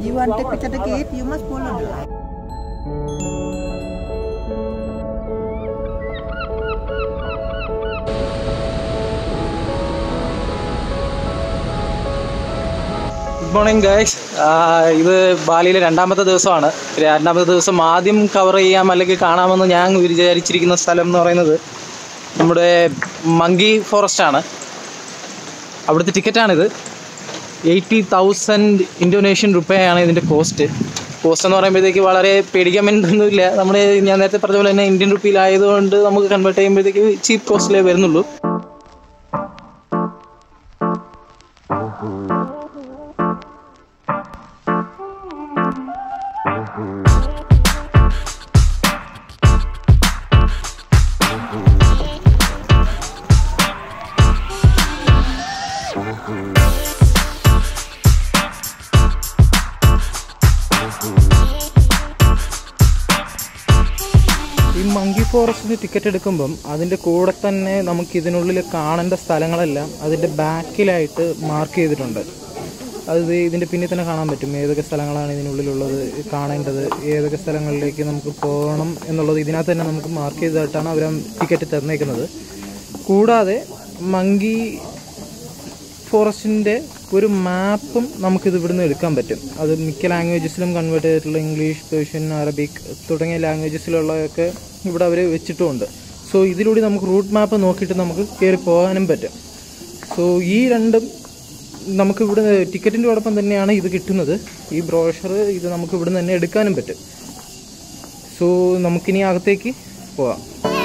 You want to take the gate, you must follow the line. Good morning guys ഇത് ബാലിയിലെ രണ്ടാമത്തെ ദിവസമാണ് രണ്ടാമത്തെ ദിവസം ആദ്യം കവർ ചെയ്യാം അല്ലെങ്കിൽ കാണാമെന്ന് ഞാൻ വിചാരിച്ചിരിക്കുന്ന സ്ഥലം എന്ന് പറയുന്നത് നമ്മുടെ മങ്കി ഫോറസ്റ്റ് ആണ് അവിടുത്തെ ടിക്കറ്റാണിത് എയ്റ്റി തൗസൻഡ് ഇൻഡോനേഷ്യൻ റുപ്പയാണ് ഇതിൻ്റെ കോസ്റ്റ് കോസ്റ്റ് എന്ന് പറയുമ്പോഴത്തേക്ക് വളരെ പേടിക്കാൻ വേണ്ടിയൊന്നുമില്ല നമ്മൾ ഞാൻ നേരത്തെ പറഞ്ഞ പോലെ തന്നെ ഇന്ത്യൻ റുപ്പിയിലായതുകൊണ്ട് നമുക്ക് കൺവേർട്ട് ചെയ്യുമ്പോഴത്തേക്ക് ചീപ്പ് കോസ്റ്റിലേ വരുന്നുള്ളൂ ഈ മങ്കി ഫോറസ്റ്റിന് ടിക്കറ്റ് എടുക്കുമ്പം അതിൻ്റെ കൂടെ തന്നെ നമുക്ക് ഇതിനുള്ളിൽ കാണേണ്ട സ്ഥലങ്ങളെല്ലാം അതിൻ്റെ ബാക്കിലായിട്ട് മാർക്ക് ചെയ്തിട്ടുണ്ട് അത് ദേ ഇതിൻ്റെ പിന്നിൽ തന്നെ കാണാൻ പറ്റും ഏതൊക്കെ സ്ഥലങ്ങളാണ് ഇതിനുള്ളിലുള്ളത് കാണേണ്ടത് ഏതൊക്കെ സ്ഥലങ്ങളിലേക്ക് നമുക്ക് പോകണം എന്നുള്ളത് ഇതിനകത്ത് തന്നെ നമുക്ക് മാർക്ക് ചെയ്തതായിട്ടാണ് അവർ ടിക്കറ്റ് തന്നേക്കുന്നത് കൂടാതെ മങ്കി ഫോറസ്റ്റിൻ്റെ ഒരു മാപ്പും നമുക്കിത് ഇവിടുന്ന് എടുക്കാൻ പറ്റും അത് മിക്ക ലാംഗ്വേജസിലും കൺവേർട്ട് ചെയ്തിട്ടുള്ള ഇംഗ്ലീഷ് പേർഷ്യൻ അറബിക് തുടങ്ങിയ ലാംഗ്വേജസിലുള്ളതൊക്കെ ഇവിടെ അവർ വെച്ചിട്ടുമുണ്ട് സോ ഇതിലൂടെ നമുക്ക് റൂട്ട് മാപ്പ് നോക്കിയിട്ട് നമുക്ക് കയറി പോകാനും പറ്റും സോ ഈ രണ്ടും നമുക്ക് ഇവിടെ ടിക്കറ്റിൻ്റെ ഓടൊപ്പം തന്നെയാണ് ഇത് കിട്ടുന്നത് ഈ ബ്രോഷർ ഇത് നമുക്ക് ഇവിടുന്ന് തന്നെ എടുക്കാനും പറ്റും സോ നമുക്കിനി അകത്തേക്ക് പോവാം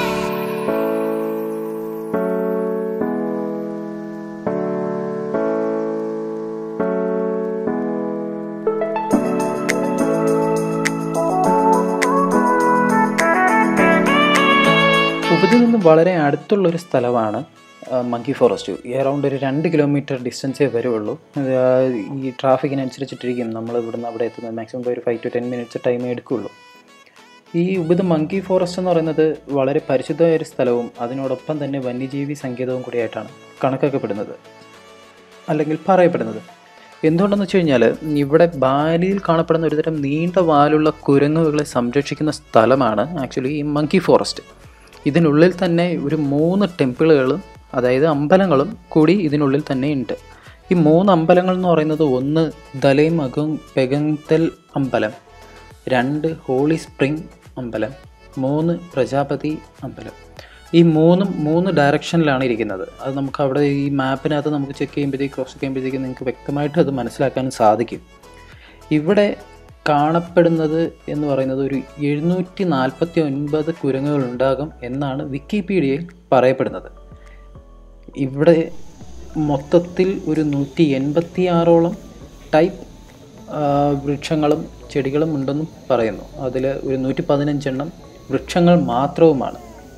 ഉപതിൽ നിന്ന് വളരെ അടുത്തുള്ള ഒരു സ്ഥലമാണ് മങ്കി ഫോറസ്റ്റ് എറൗണ്ട് ഒരു രണ്ട് കിലോമീറ്റർ ഡിസ്റ്റൻസേ വരുള്ളൂ ഇത്, ആ, ഈ ട്രാഫിക്കിനനുസരിച്ചിട്ടിരിക്കും നമ്മൾ ഇവിടുന്ന് അവിടെ എത്തുന്നത് മാക്സിമം ഒരു ഫൈവ് ടു ടെൻ മിനിറ്റ്സ് ടൈമേ എടുക്കുകയുള്ളൂ ഈ ഉപത് മങ്കി ഫോറസ്റ്റ് എന്ന് പറയുന്നത് വളരെ പരിശുദ്ധമായ ഒരു സ്ഥലവും അതിനോടൊപ്പം തന്നെ വന്യജീവി സങ്കേതവും കൂടിയായിട്ടാണ് കണക്കാക്കപ്പെടുന്നത് അല്ലെങ്കിൽ പറയപ്പെടുന്നത് എന്തുകൊണ്ടെന്ന് വെച്ച് കഴിഞ്ഞാൽ ഇവിടെ ബാലിയിൽ കാണപ്പെടുന്ന ഒരുതരം നീണ്ട വാലുള്ള കുരങ്ങുകളെ സംരക്ഷിക്കുന്ന സ്ഥലമാണ് ആക്ച്വലി ഈ മങ്കി ഫോറസ്റ്റ് ഇതിനുള്ളിൽ തന്നെ ഒരു മൂന്ന് ടെമ്പിളുകളും അതായത് അമ്പലങ്ങളും കൂടി ഇതിനുള്ളിൽ തന്നെ ഉണ്ട് ഈ മൂന്ന് അമ്പലങ്ങൾ എന്ന് പറയുന്നത് ഒന്ന് ദലൈമകും പെഗന്തൽ അമ്പലം രണ്ട് ഹോളി സ്പ്രിംഗ് അമ്പലം മൂന്ന് പ്രജാപതി അമ്പലം ഈ മൂന്നും മൂന്ന് ഡയറക്ഷനിലാണ് ഇരിക്കുന്നത് അത് നമുക്ക് അവിടെ ഈ മാപ്പിനകത്ത് നമുക്ക് ചെക്ക് ചെയ്യുമ്പോഴത്തേക്ക് ക്രോസ് ചെക്ക് ചെയ്യുമ്പോഴത്തേക്ക് നിങ്ങൾക്ക് വ്യക്തമായിട്ട് അത് മനസ്സിലാക്കാനും സാധിക്കും ഇവിടെ കാണപ്പെടുന്നത് എന്ന് പറയുന്നത് ഒരു എഴുന്നൂറ്റി നാൽപ്പത്തി ഒൻപത് കുരങ്ങുകൾ ഉണ്ടാകും എന്നാണ് വിക്കിപീഡിയയിൽ പറയപ്പെടുന്നത് ഇവിടെ മൊത്തത്തിൽ ഒരു നൂറ്റി എൺപത്തി ആറോളം ടൈപ്പ് വൃക്ഷങ്ങളും ചെടികളും ഉണ്ടെന്നും പറയുന്നു അതിൽ ഒരു നൂറ്റി പതിനഞ്ചെണ്ണം വൃക്ഷങ്ങൾ മാത്രവുമാണ്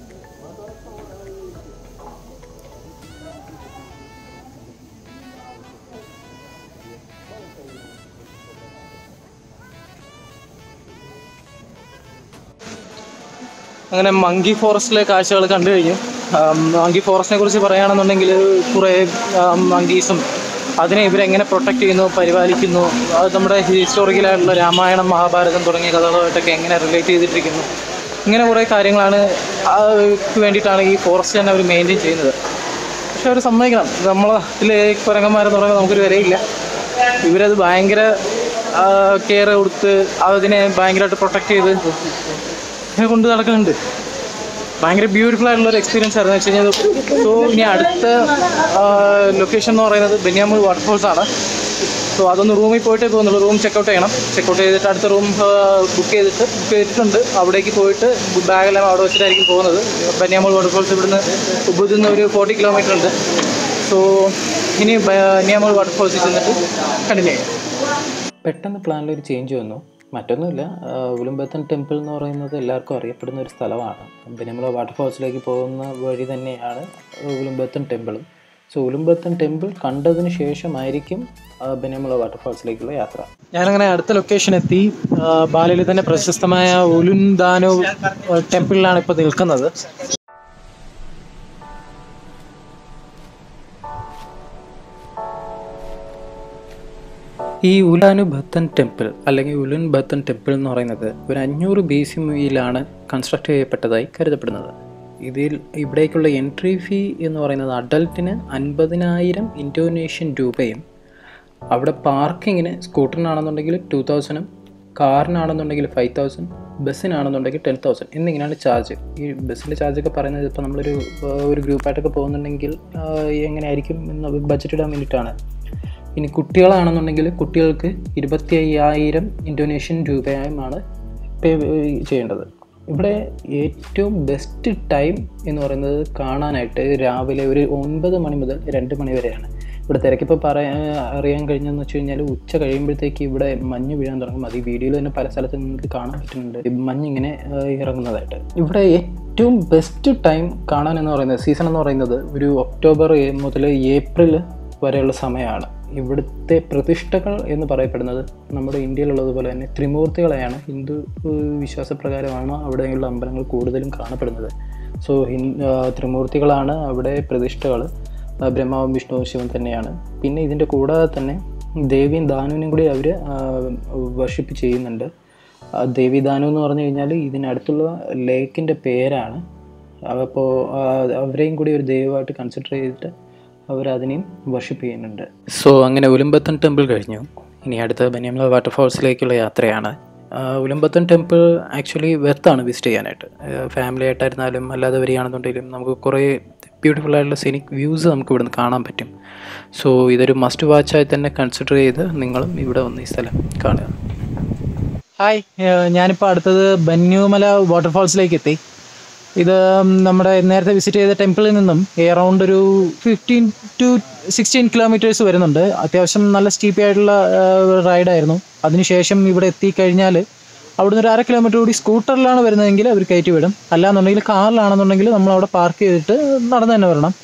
അങ്ങനെ മങ്കി ഫോറസ്റ്റിലെ കാഴ്ചകൾ കണ്ടു കഴിഞ്ഞു ആം, മങ്കി ഫോറസ്റ്റിനെ കുറിച്ച് പറയുകയാണെന്നുണ്ടെങ്കിൽ കുറേ മങ്കീസും അതിനെ ഇവരെങ്ങനെ പ്രൊട്ടക്റ്റ് ചെയ്യുന്നു പരിപാലിക്കുന്നു അത് നമ്മുടെ ഹിസ്റ്റോറിക്കലായിട്ടുള്ള രാമായണം മഹാഭാരതം തുടങ്ങിയ കഥകളുമായിട്ടൊക്കെ എങ്ങനെ റിലേറ്റ് ചെയ്തിട്ടിരിക്കുന്നു ഇങ്ങനെ കുറേ കാര്യങ്ങളാണ് അവർക്ക് വേണ്ടിയിട്ടാണ് ഈ ഫോറസ്റ്റ് തന്നെ അവർ മെയിൻറ്റെയിൻ ചെയ്യുന്നത് പക്ഷെ അവർ സമ്മതിക്കണം നമ്മളെ നാട്ടിലെ കുരങ്ങന്മാരെന്ന് പറയുമ്പോൾ നമുക്കൊരു വിലയില്ല ഇവരത് ഭയങ്കര കെയർ കൊടുത്ത് അതിനെ ഭയങ്കരമായിട്ട് പ്രൊട്ടക്റ്റ് ചെയ്ത് ഇങ്ങനെ കൊണ്ട് നടക്കുന്നുണ്ട് ഭയങ്കര ബ്യൂട്ടിഫുൾ ആയിട്ടുള്ള ഒരു എക്സ്പീരിയൻസ് ആയിരുന്നു വെച്ച് കഴിഞ്ഞാൽ സോ ഇനി അടുത്ത ലൊക്കേഷൻ എന്ന് പറയുന്നത് ബെന്യാമൂർ വാട്ടർഫോൾസ് ആണ് സോ അതൊന്ന് റൂമിൽ പോയിട്ടേ പോകുന്നുള്ളൂ റൂം ചെക്കൗട്ട് ചെയ്യണം ചെക്കൗട്ട് ചെയ്തിട്ട് അടുത്ത റൂം ബുക്ക് ചെയ്തിട്ട് ബുക്ക് ചെയ്തിട്ടുണ്ട് അവിടേക്ക് പോയിട്ട് ബാഗെല്ലാം അവിടെ വെച്ചിട്ടായിരിക്കും പോകുന്നത് ബന്യാമൂർ വാട്ടർഫോൾസ് ഇവിടുന്ന് ഉബുദിൽ നിന്ന് ഒരു ഫോർട്ടി കിലോമീറ്റർ ഉണ്ട് സോ ഇനി ബന്യാമൂർ വാട്ടർഫോൾസിൽ ചെന്നിട്ട് കണ്ടിന്യൂ ചെയ്യാം പെട്ടെന്ന് പ്ലാനിൽ ഒരു ചേഞ്ച് വന്നു മറ്റൊന്നുമില്ല ഉലുമ്പത്തൻ ടെമ്പിൾ എന്ന് പറയുന്നത് എല്ലാവർക്കും അറിയപ്പെടുന്ന ഒരു സ്ഥലമാണ് പിന്നെ നമ്മൾ വാട്ടർഫോൾസിലേക്ക് പോകുന്ന വഴി തന്നെയാണ് ഉലുമ്പത്തൻ ടെമ്പിളും സോ ഉലുമ്പത്തൻ ടെമ്പിൾ കണ്ടതിന് ശേഷമായിരിക്കും ബെനമുള വാട്ടർഫാൾസിലേക്കുള്ള യാത്ര ഞാനങ്ങനെ അടുത്ത ലൊക്കേഷൻ എത്തി ആ, ബാലിയിൽ തന്നെ പ്രശസ്തമായ ഉലുന്ദാനോ ടെമ്പിളിലാണ് ഇപ്പോൾ നിൽക്കുന്നത് ഈ ഉലാനു ബത്തൻ ടെമ്പിൾ അല്ലെങ്കിൽ ഉലുൻ ബത്തൻ ടെമ്പിൾ എന്ന് പറയുന്നത് ഒരു അഞ്ഞൂറ് ബി സി മുയിലാണ് കൺസ്ട്രക്ട് ചെയ്യപ്പെട്ടതായി കരുതപ്പെടുന്നത് ഇതിൽ ഇവിടേക്കുള്ള എൻട്രി ഫീ എന്ന് പറയുന്നത് അഡൽട്ടിന് അൻപതിനായിരം ഇൻഡോനേഷ്യൻ രൂപയും അവിടെ പാർക്കിങ്ങിന് സ്കൂട്ടറിനാണെന്നുണ്ടെങ്കിൽ ടു തൗസൻഡും കാറിനാണെന്നുണ്ടെങ്കിൽ ഫൈവ് തൗസൻഡ് ബസ്സിനാണെന്നുണ്ടെങ്കിൽ ടെൻ തൗസൻഡ് എന്നിങ്ങനെയാണ് ചാർജ് ഈ ബസ്സിൻ്റെ ചാർജൊക്കെ പറയുന്നത് ഇപ്പോൾ നമ്മളൊരു ആ, ഒരു ഗ്രൂപ്പായിട്ടൊക്കെ പോകുന്നുണ്ടെങ്കിൽ ആ, എങ്ങനെയായിരിക്കും എന്ന് ബഡ്ജറ്റ് ഇടാൻ വേണ്ടിയിട്ടാണ് ഇനി കുട്ടികളാണെന്നുണ്ടെങ്കിൽ കുട്ടികൾക്ക് ഇരുപത്തി അയ്യായിരം ഇൻഡോനേഷ്യൻ രൂപയുമാണ് പേ ചെയ്യേണ്ടത് ഇവിടെ ഏറ്റവും ബെസ്റ്റ് ടൈം എന്ന് പറയുന്നത് കാണാനായിട്ട് രാവിലെ ഒരു ഒൻപത് മണി മുതൽ രണ്ട് മണി വരെയാണ് ഇവിടെ തിരക്കിപ്പോൾ പറയാൻ അറിയാൻ കഴിഞ്ഞതെന്ന് വെച്ച് കഴിഞ്ഞാൽ ഉച്ച കഴിയുമ്പോഴത്തേക്ക് ഇവിടെ മഞ്ഞ് വീഴാൻ തുടങ്ങും അത് ഈ വീഡിയോയിൽ തന്നെ പല സ്ഥലത്ത് നിങ്ങൾക്ക് കാണാൻ പറ്റുന്നുണ്ട് ഈ മഞ്ഞ് ഇങ്ങനെ ആ, ഇറങ്ങുന്നതായിട്ട് ഇവിടെ ഏറ്റവും ബെസ്റ്റ് ടൈം കാണാൻ എന്ന് പറയുന്നത് സീസൺ എന്ന് പറയുന്നത് ഒരു ഒക്ടോബർ മുതൽ ഏപ്രിൽ വരെയുള്ള സമയമാണ് ഇവിടുത്തെ പ്രതിഷ്ഠകൾ എന്ന് പറയപ്പെടുന്നത് നമ്മുടെ ഇന്ത്യയിലുള്ളതുപോലെ തന്നെ ത്രിമൂർത്തികളെയാണ് ഹിന്ദു ഏഹ്, വിശ്വാസപ്രകാരമാണ് അവിടെയുള്ള അമ്പലങ്ങൾ കൂടുതലും കാണപ്പെടുന്നത് സോ ഹിൻ ആ, ത്രിമൂർത്തികളാണ് അവിടെ പ്രതിഷ്ഠകൾ ആ, ബ്രഹ്മാവും വിഷ്ണുവും ശിവൻ തന്നെയാണ് പിന്നെ ഇതിൻ്റെ കൂടാതെ തന്നെ ദേവിയും ദാനുവിനും കൂടി അവർ വർഷിപ്പ് ചെയ്യുന്നുണ്ട് ആ, ദേവി ദാനു എന്ന് പറഞ്ഞു കഴിഞ്ഞാൽ ഇതിനടുത്തുള്ള ലേക്കിൻ്റെ പേരാണ് അപ്പോൾ അവരെയും കൂടി ഒരു ദൈവമായിട്ട് കൺസിഡർ ചെയ്തിട്ട് അവരതിനെയും വർഷിപ്പ് ചെയ്യുന്നുണ്ട് സോ അങ്ങനെ ഉലുമ്പത്തൻ ടെമ്പിൾ കഴിഞ്ഞു ഇനി അടുത്ത ബനിയമല വാട്ടർഫോൾസിലേക്കുള്ള യാത്രയാണ് ആ, ഉലുമ്പത്തൻ ടെമ്പിൾ ആക്ച്വലി വെർത്താണ് വിസിറ്റ് ചെയ്യാനായിട്ട് ഫാമിലി ആയിട്ടായിരുന്നാലും അല്ലാതെ വരികയാണെന്നുണ്ടെങ്കിലും നമുക്ക് കുറേ ബ്യൂട്ടിഫുൾ ആയിട്ടുള്ള സിനിക് വ്യൂസ് നമുക്ക് ഇവിടുന്ന് കാണാൻ പറ്റും സോ ഇതൊരു മസ്റ്റ് വാച്ചായി തന്നെ കൺസിഡർ ചെയ്ത് നിങ്ങളും ഇവിടെ വന്ന് ഈ സ്ഥലം കാണുക ഹായ് ഏഹ് ഞാനിപ്പോൾ അടുത്തത് ബന്യൂമല വാട്ടർഫാൾസിലേക്ക് എത്തി ഇത് നമ്മുടെ നേരത്തെ വിസിറ്റ് ചെയ്ത ടെമ്പിളിൽ നിന്നും എറൗണ്ട് ഒരു ഫിഫ്റ്റീൻ ടു സിക്സ്റ്റീൻ കിലോമീറ്റേഴ്സ് വരുന്നുണ്ട് അത്യാവശ്യം നല്ല സ്റ്റീപ്പി ആയിട്ടുള്ള റൈഡായിരുന്നു അതിനുശേഷം ഇവിടെ എത്തിക്കഴിഞ്ഞാൽ അവിടുന്ന് ഒരു അര കിലോമീറ്റർ കൂടി സ്കൂട്ടറിലാണ് വരുന്നതെങ്കിൽ അവർ കയറ്റി വിടും അല്ലാന്നുണ്ടെങ്കിൽ കാറിലാണെന്നുണ്ടെങ്കിൽ നമ്മൾ അവിടെ പാർക്ക് ചെയ്തിട്ട് നടന്നു തന്നെ വരണം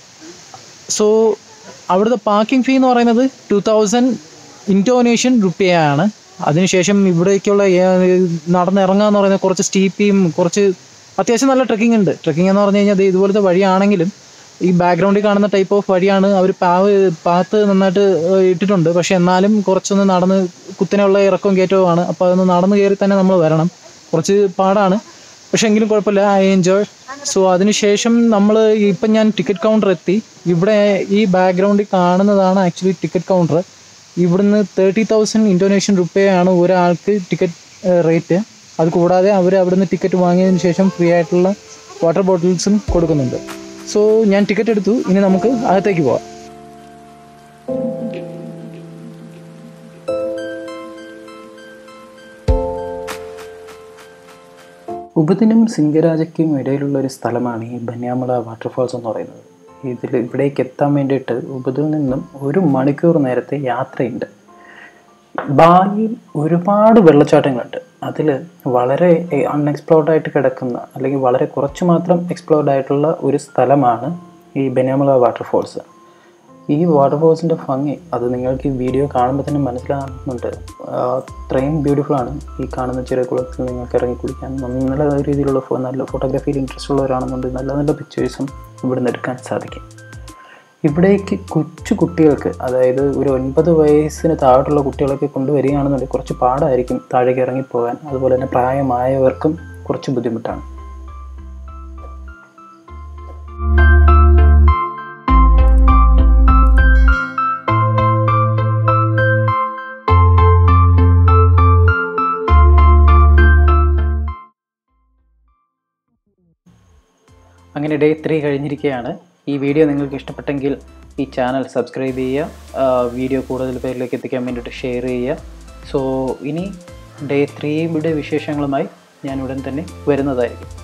സോ അവിടുത്തെ പാർക്കിംഗ് ഫീ എന്ന് പറയുന്നത് ടു തൗസൻഡ് ഇൻഡോനേഷ്യൻ റുപ്പിയാണ് അതിനുശേഷം ഇവിടേക്കുള്ള ഏ- നടന്നിറങ്ങുക എന്ന് പറയുന്നത് കുറച്ച് സ്റ്റീപ്പിയും കുറച്ച് അത്യാവശ്യം നല്ല ട്രെക്കിംഗ് ഉണ്ട് ട്രെക്കിംഗ് എന്ന് പറഞ്ഞു കഴിഞ്ഞാൽ ദേ ഇതുപോലത്തെ വഴിയാണെങ്കിലും ഈ ബാക്ക്ഗ്രൗണ്ടിൽ കാണുന്ന ടൈപ്പ് ഓഫ് വഴിയാണ് അവർ പാവ് പാത്ത് നന്നായിട്ട് ഏഹ്, ഇട്ടിട്ടുണ്ട് പക്ഷെ എന്നാലും കുറച്ചൊന്ന് നടന്ന് കുത്തനെയുള്ള ഇറക്കവും കയറ്റവുമാണ് അപ്പോൾ അതൊന്ന് നടന്ന് കയറി തന്നെ നമ്മൾ വരണം കുറച്ച് പാടാണ് പക്ഷെ എങ്കിലും കുഴപ്പമില്ല ഐ എൻജോയ് സോ അതിനുശേഷം നമ്മൾ ഇപ്പം ഞാൻ ടിക്കറ്റ് കൗണ്ടർ എത്തി ഇവിടെ ഈ ബാക്ക്ഗ്രൗണ്ടിൽ കാണുന്നതാണ് ആക്ച്വലി ടിക്കറ്റ് കൗണ്ടർ ഇവിടുന്ന് തേർട്ടി തൗസൻഡ് ഇൻഡോനേഷ്യൻ റുപ്പയാണ് ഒരാൾക്ക് ടിക്കറ്റ് റേറ്റ് അത് കൂടാതെ അവർ അവിടുന്ന് ടിക്കറ്റ് വാങ്ങിയതിന് ശേഷം ഫ്രീ ആയിട്ടുള്ള വാട്ടർ ബോട്ടിൽസും കൊടുക്കുന്നുണ്ട് സോ ഞാൻ ടിക്കറ്റ് എടുത്തു ഇനി നമുക്ക് അകത്തേക്ക് പോവാം ഉപദിനും സിംഗരാജയ്ക്കും ഇടയിലുള്ള ഒരു സ്ഥലമാണ് ഈ ബന്യാമല വാട്ടർഫാൾസ് എന്ന് പറയുന്നത് ഇതിൽ ഇവിടേക്ക് എത്താൻ വേണ്ടിയിട്ട് ഉപതിൽ നിന്നും ഒരു മണിക്കൂർ നേരത്തെ യാത്രയുണ്ട് ബാലിയിൽ ഒരുപാട് വെള്ളച്ചാട്ടങ്ങളുണ്ട് അതിൽ വളരെ അൺഎക്സ്പ്ലോർഡ് ആയിട്ട് കിടക്കുന്ന അല്ലെങ്കിൽ വളരെ കുറച്ച് മാത്രം എക്സ്പ്ലോർഡ് ആയിട്ടുള്ള ഒരു സ്ഥലമാണ് ഈ ബന്യാമല വാട്ടർഫോൾസ് ഈ വാട്ടർഫോൾസിൻ്റെ ഭംഗി അത് നിങ്ങൾക്ക് ഈ വീഡിയോ കാണുമ്പോൾ തന്നെ മനസ്സിലാകുന്നുണ്ട് ആ, അത്രയും ബ്യൂട്ടിഫുൾ ആണ് ഈ കാണുന്ന ചെറിയ കുളത്തിൽ നിങ്ങൾക്ക് ഇറങ്ങി കുളിക്കാൻ നല്ല രീതിയിലുള്ള ഫോ- നല്ല ഫോട്ടോഗ്രാഫിയിൽ ഇൻട്രസ്റ്റ് ഉള്ളവരാണെന്നുണ്ടെങ്കിൽ നല്ല നല്ല പിക്ചേഴ്സും ഇവിടുന്ന് എടുക്കാൻ സാധിക്കും ഇവിടേക്ക് കൊച്ചു കുട്ടികൾക്ക് അതായത് ഒരു ഒൻപത് വയസ്സിന് താഴോട്ടുള്ള കുട്ടികളൊക്കെ കൊണ്ടുവരികയാണെന്നുണ്ടെങ്കിൽ കുറച്ച് പാടായിരിക്കും താഴേക്ക് ഇറങ്ങിപ്പോകാൻ അതുപോലെ തന്നെ പ്രായമായവർക്കും കുറച്ച് ബുദ്ധിമുട്ടാണ് അങ്ങനെ ഡേ ത്രീ കഴിഞ്ഞിരിക്കുകയാണ് ഈ വീഡിയോ നിങ്ങൾക്ക് ഇഷ്ടപ്പെട്ടെങ്കിൽ ഈ ചാനൽ സബ്സ്ക്രൈബ് ചെയ്യുക ആ, വീഡിയോ കൂടുതൽ പേരിലേക്ക് എത്തിക്കാൻ വേണ്ടിയിട്ട് ഷെയർ ചെയ്യുക സോ ഇനി ഡേ ത്രീയുടെ വിശേഷങ്ങളുമായി ഞാൻ ഉടൻ തന്നെ വരുന്നതായിരിക്കും